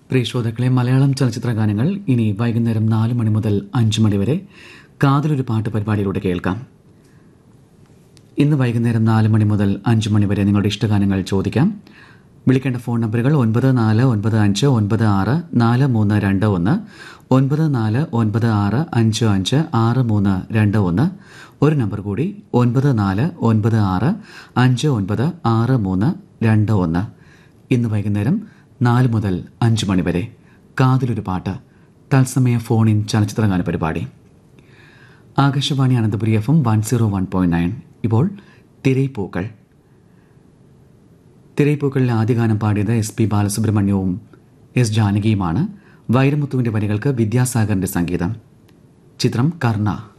പ്രിയ ശ്രോതാക്കളെ മലയാളം ചലച്ചിത്ര ഗാനങ്ങൾ ഇനി വൈകുന്നേരം നാല് മണി മുതൽ അഞ്ച് മണി വരെ കാതിലൊരു പാട്ട് പരിപാടിയിലൂടെ കേൾക്കാം ഇന്ന് വൈകുന്നേരം നാല് മണി മുതൽ അഞ്ച് മണി വരെ നിങ്ങളുടെ ഇഷ്ടഗാനങ്ങൾ ചോദിക്കാം വിളിക്കേണ്ട ഫോൺ നമ്പറുകൾ ഒൻപത് നാല് ഒൻപത് അഞ്ച് ഒൻപത് ആറ് നാല് മൂന്ന് രണ്ട് ഒന്ന് ഒൻപത് നാല് ഒൻപത് ആറ് അഞ്ച് അഞ്ച് ആറ് മൂന്ന് രണ്ട് ഒന്ന് ഒരു നമ്പർ കൂടി ഒൻപത് നാല് ഒൻപത് ആറ് അഞ്ച് ഒൻപത് ആറ് മൂന്ന് രണ്ട് ഒന്ന് ഇന്ന് വൈകുന്നേരം നാല് മുതൽ അഞ്ച് മണി വരെ കാതിലൊരു പാട്ട് തത്സമയ ഫോൺ ഇൻ ചലച്ചിത്രഗാന പരിപാടി Akashvani Ananthapuri F M one zero one point nine ഇപ്പോൾ തിരൈപ്പൂക്കൾ തിരൈപ്പൂക്കളിലെ ആദ്യഗാനം പാടിയത് എസ് പി ബാലസുബ്രഹ്മണ്യവും എസ് ജാനകിയുമാണ് വൈരമുത്തുവിന്റെ വരികൾക്ക് വിദ്യാസാഗറിന്റെ സംഗീതം ചിത്രം കർണ